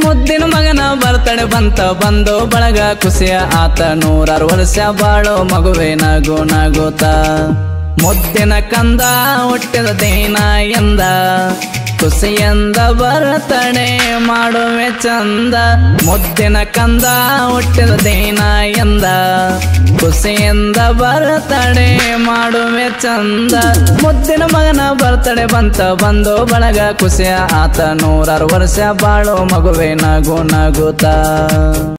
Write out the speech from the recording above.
ಮುದ್ದಿನ ಮಗನ ಬರ್ತಡೆ ಬಂತ ಬಂದು ಬಳಗ ಖುಷಿಯ ಆತ ನೂರಾರು ವರ್ಷ ಬಾಳೋ ಮಗುವೆ ನಗು ನಗುತ್ತ ಮುದ್ದಿನ ಕಂದ ಹುಟ್ಟಿದ ದಿನ ಎಂದ ಖುಷಿಯಿಂದ ಬರ್ತಡೆ ಮಾಡುವೆ ಚಂದ ಮುದ್ದಿನ ಕಂದ ಹುಟ್ಟಿದ ದಿನ ಎಂದ ಖುಷಿಯಿಂದ ಬರ್ತಡೆ ಮಾಡುವೆ ಚಂದ ಮುದ್ದಿನ ಮಗನ ಬರ್ತಡೆ ಬಂತ ಬಂದು ಬಳಗ ಖುಷಿಯ ಆತ ನೂರಾರು ವರ್ಷ ಬಾಳೋ ಮಗುವೆ ನಗು ನಗುತ್ತ